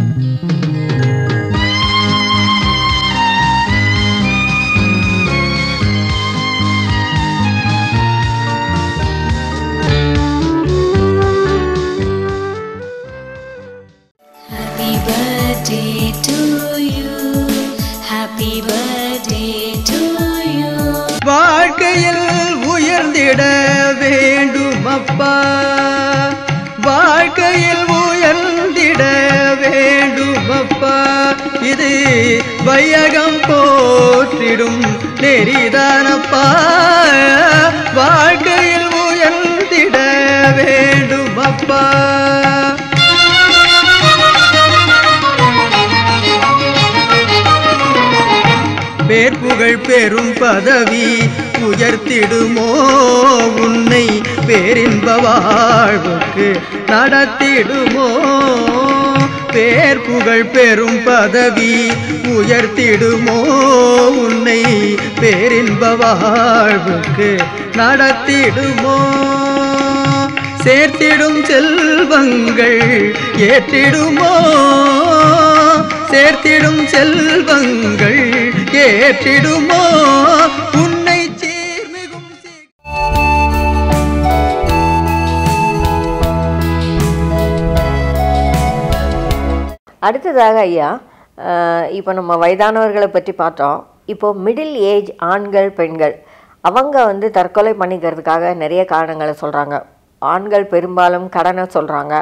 Happy birthday to you. Happy birthday to you. வாழ்க்கையில் உயர்ந்திட வேண்டும் அப்பா வாழ்க்கையில் உயர்ந்திட வேண்டும் அப்பா இது வையகம் போற்றிடும் நெறிதானப்பா வாழ்க்கையில் உயர்ந்திட வேண்டும் அப்பா பேர் புகழ் பெரும் பதவி உயர்த்திடுமோ உன்னை பேரின்ப வாழ்வுக்கு நடத்திடுமோ பேர் புகழ் பெரும் பதவி உயர்த்திடுமோ உன்னை பேரின்ப வாழ்வுக்கு நடத்திடுமோ சேர்த்திடும் செல்வங்கள் ஏற்றிடுமோ சேர்த்திடும் செல்வங்கள் ஏற்றிடுமோ உன்னை சீர்மிகும் சீ- அடுத்ததாக ஐயா இப்போ நம்ம வயதானவர்களை பற்றி பார்த்தோம் இப்போ மிடில் ஏஜ் ஆண்கள் பெண்கள் அவங்க வந்து தற்கொலை பண்ணிக்கிறதுக்காக நிறைய காரணங்களை சொல்கிறாங்க ஆண்கள் பெரும்பாலும் கடனை சொல்கிறாங்க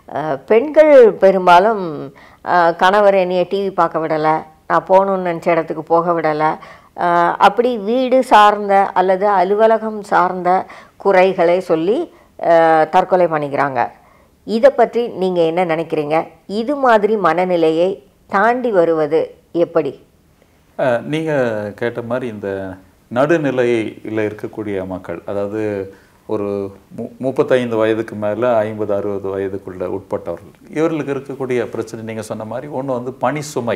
பெண்கள் பெரும்பாலும் அஹ், கணவர் என்னைய டிவி பார்க்க விடலை நான் போகணுன்னு நினச்ச இடத்துக்கு போக விடலை அஹ், அப்படி வீடு சார்ந்த அல்லது அலுவலகம் சார்ந்த குறைகளை சொல்லி அஹ், தற்கொலை பண்ணிக்கிறாங்க இதை பற்றி நீங்கள் என்ன நினைக்கிறீங்க இது மாதிரி மனநிலையை தாண்டி வருவது எப்படி அஹ், நீங்க கேட்ட மாதிரி இந்த நடுநிலையில் இருக்கக்கூடிய மக்கள் அதாவது ஒரு மு முப்பத்தைந்து வயதுக்கு மேலே ஐம்பது அறுபது வயதுக்குள்ள உட்பட்டவர்கள் இவர்களுக்கு இருக்கக்கூடிய பிரச்சனை நீங்கள் சொன்ன மாதிரி ஒன்று வந்து பணி சுமை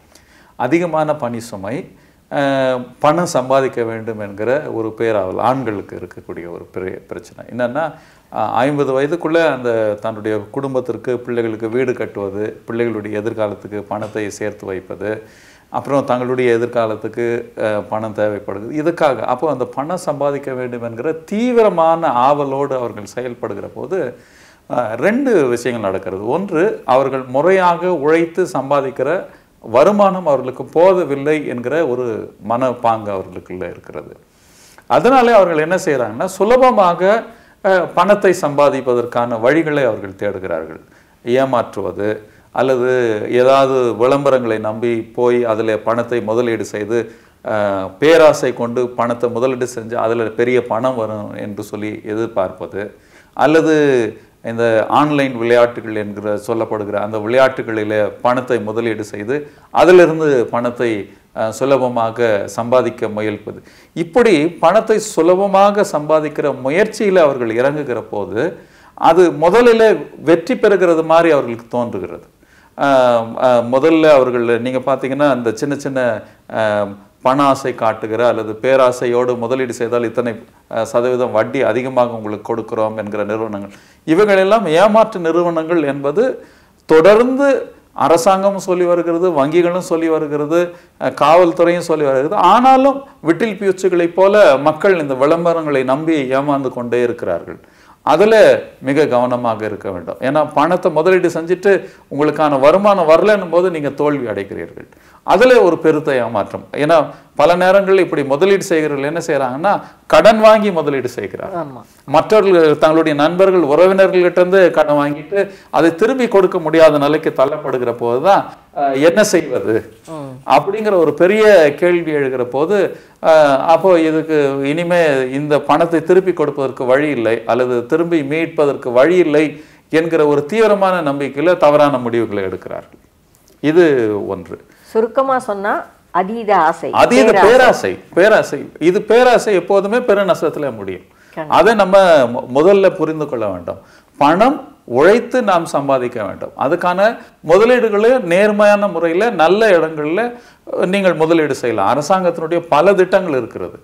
அதிகமான பணி சுமை அஹ், பணம் சம்பாதிக்க வேண்டும் என்கிற ஒரு பேராவல் ஆண்களுக்கு இருக்கக்கூடிய ஒரு பெரிய பிரச்சனை என்னன்னா அஹ், ஐம்பது வயதுக்குள்ளே அந்த தன்னுடைய குடும்பத்திற்கு பிள்ளைகளுக்கு வீடு கட்டுவது பிள்ளைகளுடைய எதிர்காலத்துக்கு பணத்தை சேர்த்து வைப்பது அப்புறம் தங்களுடைய எதிர்காலத்துக்கு அஹ், பணம் தேவைப்படுது இதுக்காக அப்போ அந்த பணம் சம்பாதிக்க வேண்டும் என்கிற தீவிரமான ஆவலோடு அவர்கள் செயல்படுகிற போது அஹ், ரெண்டு விஷயங்கள் நடக்கிறது ஒன்று அவர்கள் முறையாக உழைத்து சம்பாதிக்கிற வருமானம் அவர்களுக்கு போதவில்லை என்கிற ஒரு மனப்பாங்கு அவர்களுக்குள்ள இருக்கிறது அதனாலே அவர்கள் என்ன செய்கிறாங்கன்னா சுலபமாக அஹ், பணத்தை சம்பாதிப்பதற்கான வழிகளை அவர்கள் தேடுகிறார்கள் ஏமாற்றுவது அல்லது ஏதாவது விளம்பரங்களை நம்பி போய் அதில் பணத்தை முதலீடு செய்து அஹ், பேராசை கொண்டு பணத்தை முதலீடு செஞ்சு அதில் பெரிய பணம் வரும் என்று சொல்லி எதிர்பார்ப்பது அல்லது இந்த ஆன்லைன் விளையாட்டுகள் என்கிற சொல்லப்படுகிற அந்த விளையாட்டுகளில் பணத்தை முதலீடு செய்து அதிலிருந்து பணத்தை அஹ், சுலபமாக சம்பாதிக்க முயல்வது இப்படி பணத்தை சுலபமாக சம்பாதிக்கிற முயற்சியில் அவர்கள் இறங்குகிற போது அது முதலில் வெற்றி பெறுகிறது மாதிரி அவர்களுக்கு தோன்றுகிறது ஆஹ் ஆஹ் முதல்ல அவர்கள் நீங்க பார்த்தீங்கன்னா அந்த சின்ன சின்ன ஆஹ் பண ஆசை காட்டுகிற அல்லது பேராசையோடு முதலீடு செய்தால் இத்தனை ஆஹ் சதவீதம் வட்டி அதிகமாக உங்களுக்கு கொடுக்கிறோம் என்கிற நிறுவனங்கள் இவைகளெல்லாம் ஏமாற்று நிறுவனங்கள் என்பது தொடர்ந்து அரசாங்கமும் சொல்லி வருகிறது வங்கிகளும் சொல்லி வருகிறது அஹ் காவல்துறையும் சொல்லி வருகிறது ஆனாலும் விட்டில் பியூச்சுகளைப் போல மக்கள் இந்த விளம்பரங்களை நம்பி ஏமாந்து கொண்டே இருக்கிறார்கள் அதுல மிக கவனமாக இருக்க வேண்டும் ஏன்னா பணத்தை முதலீடு செஞ்சுட்டு உங்களுக்கான வருமானம் வரலன்னும் போது நீங்க தோல்வி அடைகிறீர்கள் அதுல ஒரு பெருத்த ஏமாற்றம் ஏன்னா பல நேரங்களில் இப்படி முதலீடு செய்கிறவர்கள் என்ன செய்றாங்கன்னா கடன் வாங்கி முதலீடு செய்கிறார்கள் ஆமா மற்றவர்கள் தங்களுடைய நண்பர்கள் உறவினர்கள்கிட்ட இருந்து கடன் வாங்கிட்டு அதை திரும்பி கொடுக்க முடியாத நிலைக்கு தள்ளப்படுகிற போதுதான் அஹ், என்ன செய்வது அப்படிங்கிற ஒரு பெரிய கேள்வி எழுகிற போது அஹ், அப்போ இதுக்கு இனிமே இந்த பணத்தை திருப்பி கொடுப்பதற்கு வழி இல்லை அல்லது திரும்பி மீட்பதற்கு வழி இல்லை என்கிற ஒரு தீவிரமான நம்பிக்கையில தவறான முடிவுகளை எடுக்கிறார்கள் இது ஒன்று சுருக்கமா சொன்னா அதீத ஆசை அதீத பேராசை. பேராசை பேராசை இது பேராசை எப்போதுமே பெருநஷ்டத்துல முடியும் அதை நம்ம மு- முதல்ல புரிந்து கொள்ள வேண்டும் பணம் உழைத்து நாம் சம்பாதிக்க வேண்டும் அதுக்கான முதலீடுகளை நேர்மையான முறையில் நல்ல இடங்கள்ல அஹ், நீங்கள் முதலீடு செய்யலாம் அரசாங்கத்தினுடைய பல திட்டங்கள் இருக்கிறது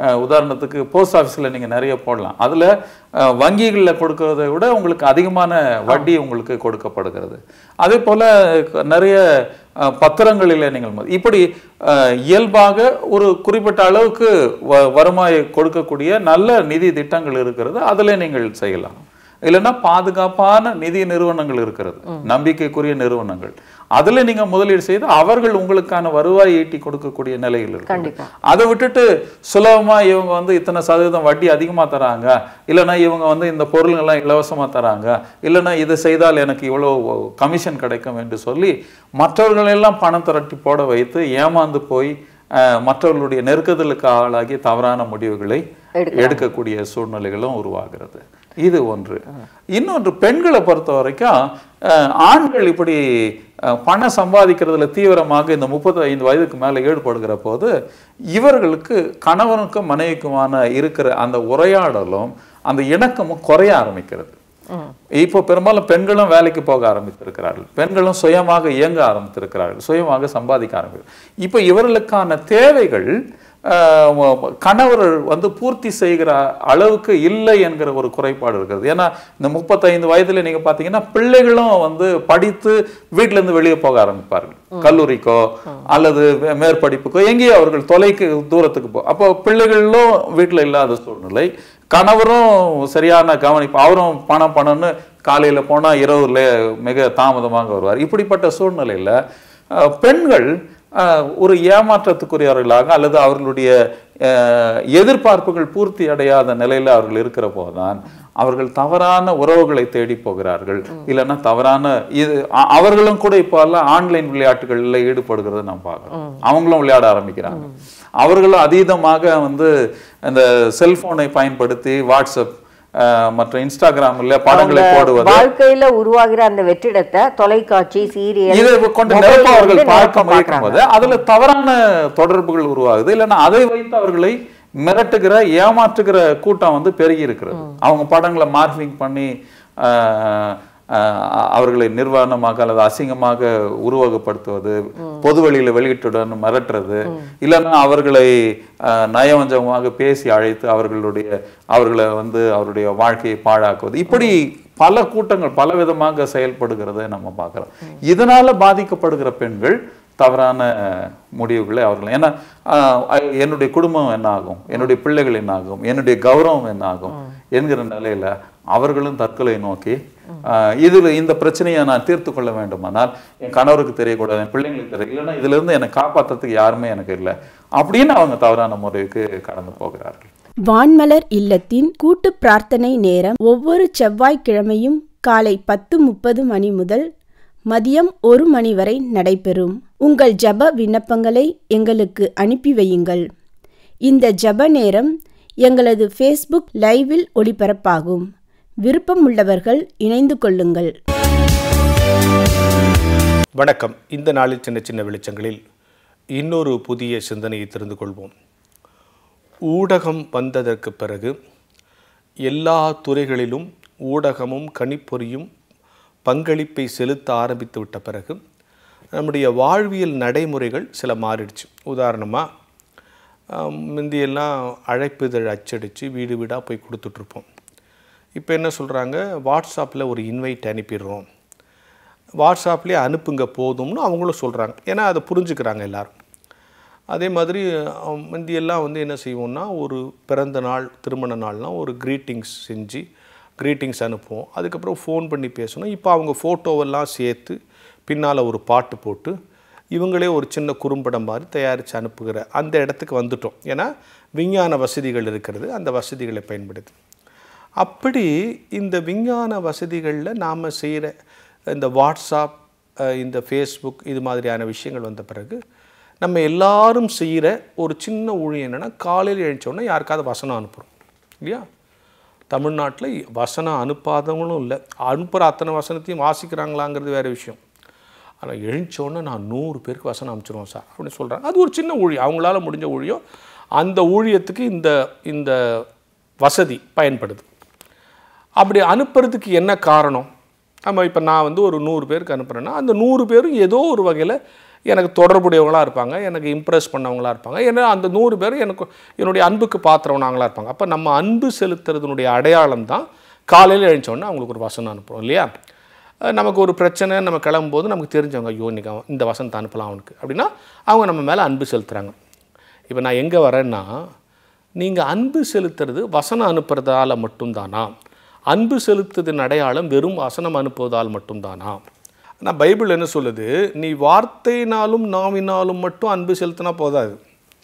அஹ், உதாரணத்துக்கு போஸ்ட் ஆஃபீஸில் நீங்கள் நிறைய போடலாம் அதில் வங்கிகளில் கொடுக்கறதை விட உங்களுக்கு அதிகமான வட்டி உங்களுக்கு கொடுக்கப்படுகிறது அதே போல் நிறைய அஹ், பத்திரங்களில் நீங்கள் ம- இப்படி அஹ், இயல்பாக ஒரு குறிப்பிட்ட அளவுக்கு வ வருமாய் கொடுக்கக்கூடிய நல்ல நிதி திட்டங்கள் இருக்கிறது அதில் நீங்கள் செய்யலாம் இல்லைன்னா பாதுகாப்பான நிதி நிறுவனங்கள் இருக்கிறது நம்பிக்கைக்குரிய நிறுவனங்கள் அதுல நீங்க முதலீடு செய்து அவர்கள் உங்களுக்கான வருவாய் ஈட்டி கொடுக்கக்கூடிய நிலையில் இருக்கு கண்டிப்பா. அதை விட்டுட்டு சுலபமா இவங்க வந்து இத்தனை சதவீதம் வட்டி அதிகமா தராங்க இல்லைன்னா இவங்க வந்து இந்த பொருள்கள்லாம் இலவசமா தராங்க இல்லைன்னா இதை செய்தால் எனக்கு இவ்வளோ கமிஷன் கிடைக்கும் என்று சொல்லி மற்றவர்களெல்லாம் பணம் திரட்டி போட வைத்து ஏமாந்து போய் அஹ், மற்றவர்களுடைய நெருக்குதலுக்கு ஆளாகி தவறான முடிவுகளை எடுக்கக்கூடிய சூழ்நிலைகளும் உருவாகிறது இது ஒன்று இன்னொன்று பெண்களை பொறுத்த வரைக்கும் அஹ், ஆண்கள் இப்படி அஹ், பணம் சம்பாதிக்கிறதுல தீவிரமாக இந்த முப்பத்தி ஐந்து வயதுக்கு மேலே ஈடுபடுகிற போது இவர்களுக்கு கணவனுக்கும் மனைவிக்குமான இருக்கிற அந்த உரையாடலும் அந்த இணக்கமும் குறைய ஆரம்பிக்கிறது இப்போ பெரும்பாலும் பெண்களும் வேலைக்கு போக ஆரம்பித்திருக்கிறார்கள் பெண்களும் சுயமாக இயங்க ஆரம்பித்திருக்கிறார்கள் சுயமாக சம்பாதிக்க ஆரம்பிக்கிறார்கள் இப்போ இவர்களுக்கான தேவைகள் ஆஹ், ம- கணவர் வந்து பூர்த்தி செய்கிற அளவுக்கு இல்லை என்கிற ஒரு குறைபாடு இருக்கிறது ஏன்னா இந்த முப்பத்தைந்து வயதுல நீங்க பார்த்தீங்கன்னா பிள்ளைகளும் வந்து படித்து வீட்ல இருந்து வெளியே போக ஆரம்பிப்பார்கள் கல்லூரிக்கோ அல்லது மே- மேற்படிப்புக்கோ எங்கேயோ அவர்கள் தொலைக்கு தூரத்துக்கு போ அப்போ பிள்ளைகளும் வீட்டில் இல்லாத சூழ்நிலை கணவரும் சரியான கவனிப்பு அவரும் பணம் பணம்னு காலையில போனா இரவுல மிக தாமதமாக வருவார் இப்படிப்பட்ட சூழ்நிலையில அஹ், பெண்கள் அஹ், ஒரு ஏமாற்றத்துக்குரியவர்களாக அல்லது அவர்களுடைய அஹ், எதிர்பார்ப்புகள் பூர்த்தி அடையாத நிலையில அவர்கள் இருக்கிற போதுதான் அவர்கள் தவறான உறவுகளை தேடி போகிறார்கள் இல்லைன்னா தவறான இது அ- அவர்களும் கூட இப்போ எல்லாம் ஆன்லைன் விளையாட்டுகளில் ஈடுபடுகிறத நாம் பார்க்கிறோம் அவங்களும் விளையாட ஆரம்பிக்கிறாங்க அவர்களும் அதீதமாக வந்து இந்த செல்போனை பயன்படுத்தி வாட்ஸ்அப் அஹ், மற்ற இன்ஸ்டாகிராம்ல படங்களை போடுவது வாழ்க்கையில உருவாகிற அந்த வெற்றிடத்தை தொலைக்காட்சி சீரியல் இதை கொண்டு mobile நிரப்ப அவர்கள் வந்து பார்க்க நிரப்ப முயற்கும் பார்க்கறாங்க. போது அதுல தவறான தொடர்புகள் உருவாகுது இல்லைன்னா அதை வைத்து அவர்களை மிரட்டுகிற ஏமாற்றுகிற கூட்டம் வந்து பெருகி இருக்கிறது அவங்க படங்களை மார்பிங் பண்ணி ஆஹ், ஆஹ், அவர்களை நிர்வாணமாக அல்லது அசிங்கமாக உருவகப்படுத்துவது பொது வழியில வெளியிட்டுடன் மிரட்டுறது இல்லைன்னா அவர்களை ஆஹ், நயவஞ்சகமாக பேசி அழைத்து அவர்களுடைய அவர்களை வந்து அவருடைய வாழ்க்கையை பாழாக்குவது இப்படி பல கூட்டங்கள் பல விதமாக செயல்படுகிறதை நம்ம பார்க்கிறோம் இதனால பாதிக்கப்படுகிற பெண்கள் தவறான முடிவுகளை அவர்கள் ஏன்னா ஆஹ், அ- என்னுடைய குடும்பம் என்ன ஆகும் என்னுடைய பிள்ளைகள் என்ன ஆகும் என்னுடைய கௌரவம் என்ன ஆகும் என்கிற நிலையில அவர்களும் தற்கொலை நோக்கி ஆஹ், இதுல இந்த பிரச்சனையை நான் தீர்த்து கொள்ள வேண்டுமானால் என் கணவருக்கு தெரியக்கூடாது என் பிள்ளைங்களுக்கு தெரிய இல்லைன்னா இதுல இருந்து என்னை காப்பாத்துறதுக்கு யாருமே எனக்கு இல்லை அப்படின்னு அவங்க தவறான முறைக்கு கடந்து போகிறார்கள் வான்மலர் இல்லத்தின் கூட்டு பிரார்த்தனை நேரம் ஒவ்வொரு செவ்வாய்க்கிழமையும் காலை பத்து முப்பது மணி முதல் மதியம் ஒரு மணி வரை நடைபெறும் உங்கள் ஜெப விண்ணப்பங்களை எங்களுக்கு அனுப்பி வையுங்கள் இந்த ஜெப நேரம் எங்களது ஃபேஸ்புக் லைவில் ஒளிபரப்பாகும் விருப்பம் உள்ளவர்கள் இணைந்து கொள்ளுங்கள் வணக்கம் இந்த நாளில் சின்ன சின்ன வெளிச்சங்களில் இன்னொரு புதிய சிந்தனையை தெரிந்து கொள்வோம் ஊடகம் வந்ததற்கு பிறகு எல்லா துறைகளிலும் ஊடகமும் கணிப்பொறியும் பங்களிப்பை செலுத்த ஆரம்பித்து விட்ட பிறகு நம்முடைய வாழ்வியல் நடைமுறைகள் சில மாறிடுச்சு உதாரணமாக முந்தியெல்லாம் அழைப்பிதழ் அச்சடித்து வீடு வீடாக போய் கொடுத்துட்ருப்போம் இப்போ என்ன சொல்கிறாங்க வாட்ஸ்அப்பில் ஒரு இன்வைட் அனுப்பிடுறோம் வாட்ஸ்அப்லேயே அனுப்புங்க போதும்னு அவங்களும் சொல்கிறாங்க ஏன்னா அதை புரிஞ்சுக்கிறாங்க எல்லாரும் அதே மாதிரி அஹ், முந்தியெல்லாம் வந்து என்ன செய்வோம்னா ஒரு பிறந்த நாள் திருமண நாள்னால் ஒரு க்ரீட்டிங்ஸ் செஞ்சு க்ரீட்டிங்ஸ் அனுப்புவோம் அதுக்கப்புறம் ஃபோன் பண்ணி பேசணும் இப்போ அவங்க ஃபோட்டோவெல்லாம் சேர்த்து பின்னால் ஒரு பாட்டு போட்டு இவங்களே ஒரு சின்ன குறும்படம் மாதிரி தயாரித்து அனுப்புகிற அந்த இடத்துக்கு வந்துட்டோம் ஏன்னா விஞ்ஞான வசதிகள் இருக்கிறது அந்த வசதிகளை பயன்படுத்தி அப்படி இந்த விஞ்ஞான வசதிகளில் நாம் செய்கிற இந்த வாட்ஸ்அப் அஹ், இந்த ஃபேஸ்புக் இது மாதிரியான விஷயங்கள் வந்த பிறகு நம்ம எல்லாரும் செய்கிற ஒரு சின்ன ஊழியம் என்னென்னா காலையில் எழுந்தோடனே யாருக்காவது வசனம் அனுப்புகிறோம் இல்லையா தமிழ்நாட்டில் வசனம் அனுப்பாதவங்களும் இல்லை அனுப்புகிற அத்தனை வசனத்தையும் வாசிக்கிறாங்களாங்கிறது வேறு விஷயம் ஆனால் எழுந்தோடனே நான் நூறு பேருக்கு வசனம் அனுப்பிச்சிருவோம் சார் அப்படின்னு சொல்கிறாங்க அது ஒரு சின்ன ஊழியம் அவங்களால முடிஞ்ச ஊழியம் அந்த ஊழியத்துக்கு இந்த இந்த வசதி பயன்படுது அப்படி அனுப்புறதுக்கு என்ன காரணம் நம்ம இப்போ நான் வந்து ஒரு நூறு பேருக்கு அனுப்புகிறேன்னா அந்த நூறு பேரும் ஏதோ ஒரு வகையில் எனக்கு தொடர்புடையவங்களாக இருப்பாங்க எனக்கு இம்ப்ரெஸ் பண்ணவங்களா இருப்பாங்க ஏன்னா அந்த நூறு பேர் எனக்கு என்னுடைய அன்புக்கு பாத்திரவனாங்களா இருப்பாங்க அப்போ நம்ம அன்பு செலுத்துறதுனுடைய அடையாளம் தான் காலையில் எழுந்தோடனே அவங்களுக்கு ஒரு வசனம் அனுப்புகிறோம் இல்லையா அஹ் நமக்கு ஒரு பிரச்சனை நம்ம கிளம்பும்போது நமக்கு தெரிஞ்சவங்க ஐயோ இன்னைக்கு அவன் இந்த வசனத்தை அனுப்பலாம் அவனுக்கு அப்படின்னா அவங்க நம்ம மேலே அன்பு செலுத்துகிறாங்க இப்போ நான் எங்கே வரேன்னா நீங்கள் அன்பு செலுத்துறது வசனம் அனுப்புறதால மட்டும்தானா அன்பு செலுத்துறதின் அடையாளம் வெறும் வசனம் அனுப்புவதால் மட்டும்தானா ஆனால் பைபிள் என்ன சொல்லுது நீ வார்த்தையினாலும் நாவினாலும் மட்டும் அன்பு செலுத்தினா போதாது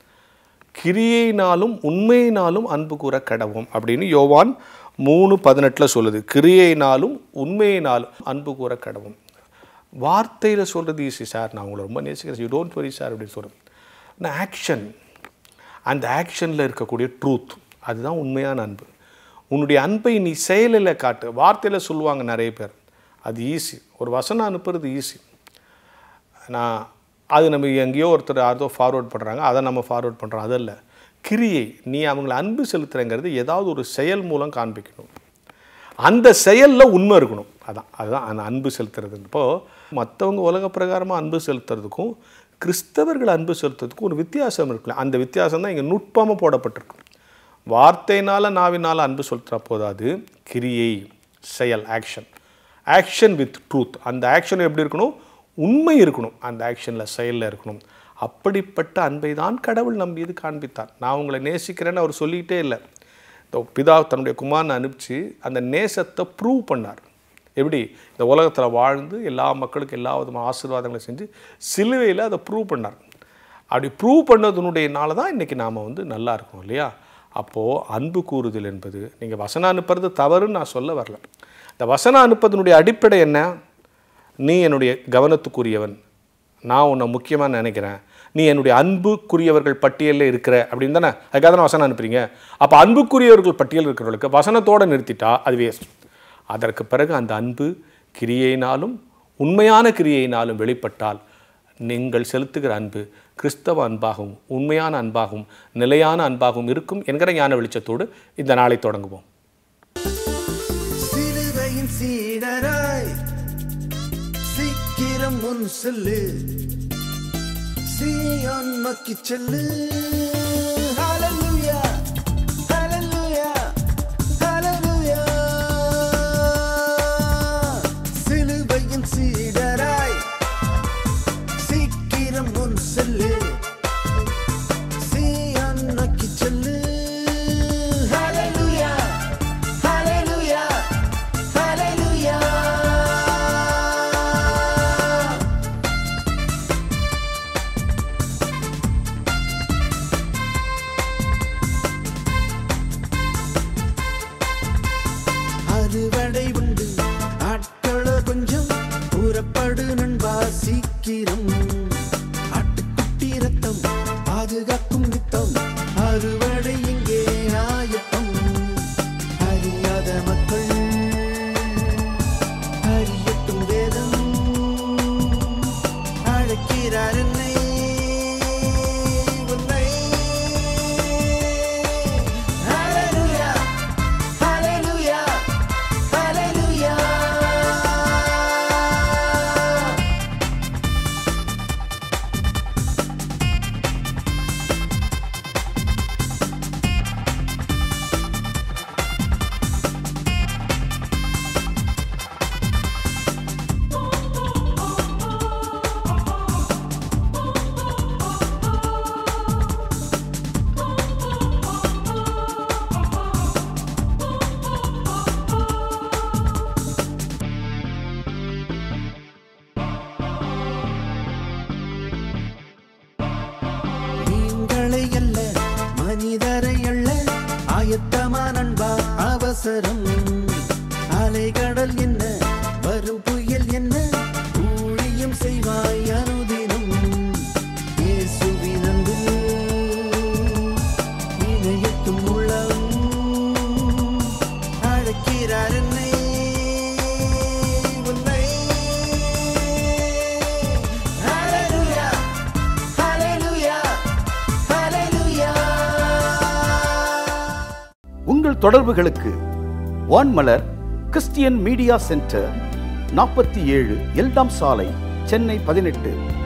கிரியையினாலும் உண்மையினாலும் அன்பு கூற கடவும் அப்படின்னு யோவான் மூணு பதினெட்டில் சொல்லுது கிரியையினாலும் உண்மையினாலும் அன்பு கூற கடவும் வார்த்தையில் சொல்கிறது ஈஸி சார் நான் உங்களை ரொம்ப நேசிக்கிறேன் யூ டோன்ட் வரி சார் அப்படின்னு சொல்கிறேன் நான் ஆக்ஷன் அந்த ஆக்ஷனில் இருக்கக்கூடிய ட்ரூத் அதுதான் உண்மையான அன்பு உன்னுடைய அன்பை நீ செயலில் காட்டு வார்த்தையில் சொல்லுவாங்க நிறைய பேர் அது ஈஸி ஒரு வசனம் அனுப்புறது ஈஸி நான் அது நம்ம எங்கேயோ ஒருத்தர் யாரோ ஃபார்வர்ட் பண்ணுறாங்க அதை நம்ம ஃபார்வர்ட் பண்ணுறோம் அதல்ல கிரியை நீ அவங்கள அன்பு செலுத்துறங்கிறது ஏதாவது ஒரு செயல் மூலம் காண்பிக்கணும் அந்த செயலில் உண்மை இருக்கணும் அதான் அதுதான் அந்த அன்பு செலுத்துறது இப்போது மற்றவங்க உலக பிரகாரமாக அன்பு செலுத்துறதுக்கும் கிறிஸ்தவர்கள் அன்பு செலுத்துறதுக்கும் ஒரு வித்தியாசம் இருக்குல்ல அந்த வித்தியாசம் தான் இங்கே நுட்பமாக போடப்பட்டிருக்கு வார்த்தையினால் நாவினால் அன்பு செலுத்துகிற போதாது கிரியை செயல் ஆக்ஷன் ஆக்ஷன் வித் ட்ரூத் அந்த ஆக்ஷன் எப்படி இருக்கணும் உண்மை இருக்கணும் அந்த ஆக்ஷனில் செயலில் இருக்கணும் அப்படிப்பட்ட அன்பை தான் கடவுள் நம் மீது காண்பித்தார் நான் உங்களை நேசிக்கிறேன்னு அவர் சொல்லிக்கிட்டே இல்லை இந்த பிதா தன்னுடைய குமாரனை அனுப்பிச்சு அந்த நேசத்தை ப்ரூவ் பண்ணார் எப்படி இந்த உலகத்தில் வாழ்ந்து எல்லா மக்களுக்கும் எல்லா விதமான ஆசீர்வாதங்களையும் செஞ்சு சிலுவையில் அதை ப்ரூவ் பண்ணார் அப்படி ப்ரூவ் பண்ணதுனுடையனால தான் இன்றைக்கி நாம் வந்து நல்லா இருக்கோம் இல்லையா அப்போது அன்பு கூறுதல் என்பது நீங்கள் வசனம் அனுப்புறது தவறுன்னு நான் சொல்ல வரல இந்த வசனம் அனுப்பதனுடைய அடிப்படை என்ன நீ என்னுடைய கவனத்துக்குரியவன் நான் உன்னை முக்கியமாக நினைக்கிறேன் நீ என்னுடைய அன்புக்குரியவர்கள் பட்டியலில் இருக்கிற அப்படின்னு தானே அதுக்காக தான் வசனம் அனுப்புறீங்க அப்போ அன்புக்குரியவர்கள் பட்டியல் இருக்கிறவர்களுக்கு வசனத்தோடு நிறுத்திட்டா அது வேஸ்ட் அதற்கு பிறகு அந்த அன்பு கிரியையினாலும் உண்மையான கிரியையினாலும் வெளிப்பட்டால் நீங்கள் செலுத்துகிற அன்பு கிறிஸ்தவ அன்பாகவும் உண்மையான அன்பாகவும் நிலையான அன்பாகவும் இருக்கும் என்கிற ஞான வெளிச்சத்தோடு இந்த நாளை தொடங்குவோம் சிலுவையின் சீடராய் சீக்கிரம் முன் செல்லு சீயோன் நோக்கி செல்லு Hallelujah, hallelujah, hallelujah. சிலுவையின் சீடராய் சீக்கிரம் முன் செல்லு சீயோன் நோக்கி செல்லு Hallelujah, hallelujah, hallelujah. அறுவடை உண்டு ஆட்கள கொஞ்சம் புறப்படு நண்பா சீக்கிரம் ஆட்டுக்குட்டி ரத்தம் பாதுகாக்கும் நித்தம் அறுவடை இங்கே ஆயத்தம் அறியாத மக்கள் அறியட்டும் வேதம் அழைக்கிறார் என்னை உன்னை Hallelujah, hallelujah, hallelujah. மீன்களை அல்ல மனிதரை அல்ல ஆயத்தமா நண்பா அவசரம் அலைகடல் என்ன வரும் புயல் என்ன ஊழியம் செய்வாய் அனுதினம் இயேசுவின் அன்பு இணையட்டும் உள்ளம் அழைக்கிறார் என்னை உன்னை Hallelujah, hallelujah, hallelujah. உங்கள் தொடர்புகளுக்கு வான்மலர் கிறிஸ்டியன் மீடியா சென்டர் நாற்பத்தி ஏழு எல்டாம் சாலை சென்னை பதினெட்டு